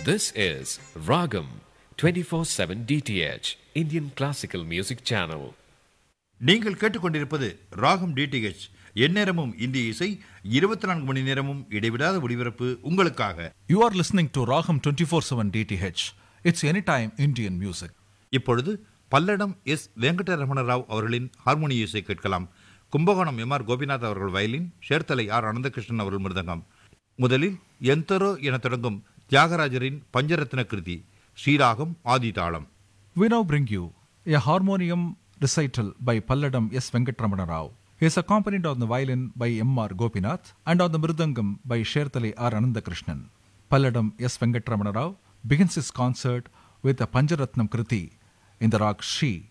This is Ragam 24/7 DTH Indian Classical Music Channel. நீங்கள் கேட்டுக்கொண்டிருப்பது ராகம் டிடிஹெச் எந்நேரமும் இந்திய இசை இருபத்தி நான்கு மணி நேரமும் இடைவிடாத ஒளிபரப்பு உங்களுக்காக You are listening to Raham 24/7 DTH. It's anytime Indian music. இப்பொழுது பல்லடம் எஸ் வெங்கடரமண ராவ் அவர்களின் ஹார்மோனிய இசை கேட்கலாம் கும்பகோணம் எம் ஆர் கோபிநாத் அவர்கள் வயலின் சேர்த்தலை ஆர் அனந்தகிருஷ்ணன் அவர்கள் மிருதங்கம் முதலில் எந்தரோ என தொடங்கும் தியாகராஜரின் பஞ்சரத்ன கிருதி ஸ்ரீராகம் ஆதிதாளம் We now bring you a harmonium recital by Palladam S. Venkatramana Rao. He is accompanied on the violin by M. R. Gopinath and on the mridangam by Shertale R. Anandakrishnan. Palladam S. Venkatramana Rao begins his concert with a Panjaratnam Kriti in the rag Shri